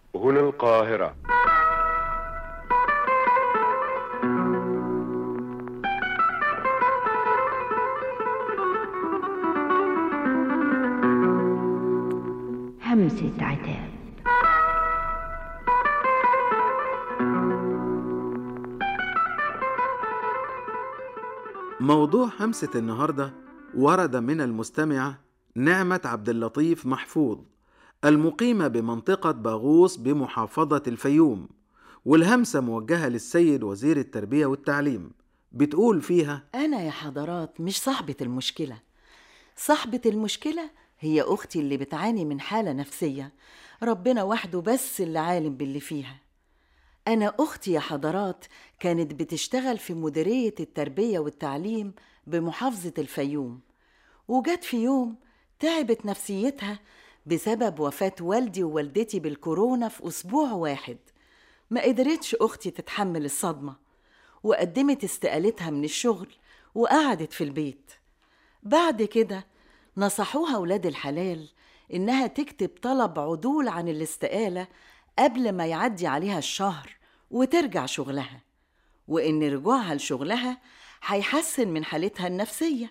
هنا القاهرة همسة عتاب موضوع همسة النهاردة ورد من المستمعة نعمة عبد اللطيف محفوظ المقيمة بمنطقة باغوص بمحافظة الفيوم والهمسة موجهة للسيد وزير التربية والتعليم بتقول فيها أنا يا حضرات مش صاحبة المشكلة صاحبة المشكلة هي أختي اللي بتعاني من حالة نفسية ربنا وحده بس اللي عالم باللي فيها أنا أختي يا حضرات كانت بتشتغل في مديرية التربية والتعليم بمحافظة الفيوم وجت في يوم تعبت نفسيتها بسبب وفاة والدي ووالدتي بالكورونا في أسبوع واحد ما قدرتش أختي تتحمل الصدمة وقدمت استقالتها من الشغل وقعدت في البيت بعد كده نصحوها ولاد الحلال إنها تكتب طلب عدول عن الاستقالة قبل ما يعدي عليها الشهر وترجع شغلها وإن رجوعها لشغلها هيحسن من حالتها النفسية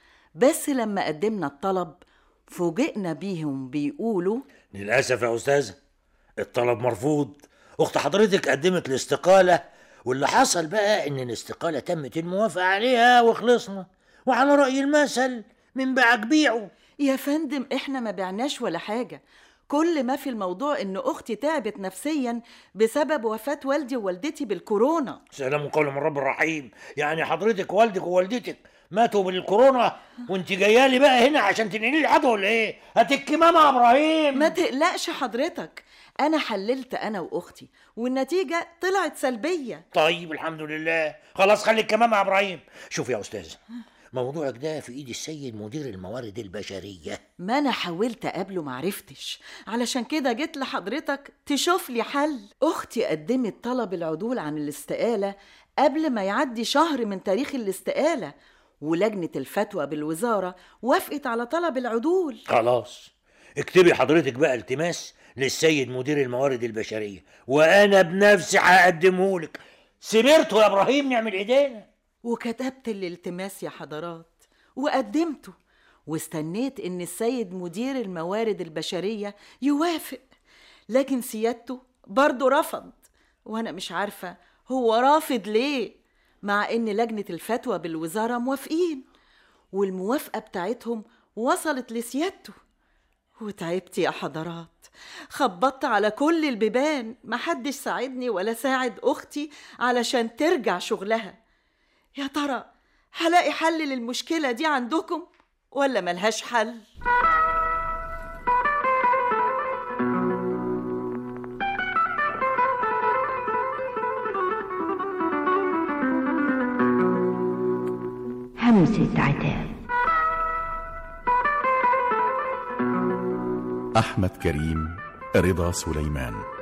بس لما قدمنا الطلب فوجئنا بيهم بيقولوا للأسف يا أستاذة الطلب مرفوض أخت حضرتك قدمت الاستقالة واللي حصل بقى إن الاستقالة تمت الموافقة عليها وخلصنا وعلى رأي المثل من باعك بيعه يا فندم احنا ما بعناش ولا حاجة كل ما في الموضوع ان اختي تعبت نفسيا بسبب وفاة والدي ووالدتي بالكورونا سلام قول من رب الرحيم يعني حضرتك والدك ووالدتك ماتوا بالكورونا وانت جايه لي بقى هنا عشان تنقلي لي العدوى ولا ايه؟ هتكي ماما ابراهيم ما تقلقش حضرتك انا حللت انا واختي والنتيجة طلعت سلبية طيب الحمد لله خلاص خليك كمان مع ابراهيم شوف يا استاذ موضوعك ده في ايد السيد مدير الموارد البشريه ما انا حاولت اقابله معرفتش علشان كده جيت لحضرتك تشوف لي حل اختي قدمت طلب العدول عن الاستقالة قبل ما يعدي شهر من تاريخ الاستقالة ولجنة الفتوى بالوزارة وافقت على طلب العدول خلاص اكتبي حضرتك بقى التماس للسيد مدير الموارد البشريه وانا بنفسي هقدمه لك سمرته يا ابراهيم نعمل ايدينا وكتبت الالتماس يا حضرات وقدمته واستنيت ان السيد مدير الموارد البشرية يوافق لكن سيادته برضه رفض وانا مش عارفة هو رافض ليه مع ان لجنة الفتوى بالوزارة موافقين والموافقة بتاعتهم وصلت لسيادته وتعبت يا حضرات خبطت على كل البيبان محدش ساعدني ولا ساعد أختي علشان ترجع شغلها يا ترى هلاقي حل للمشكلة دي عندكم ولا ملهاش حل؟ همسة عتاب أحمد كريم رضا سليمان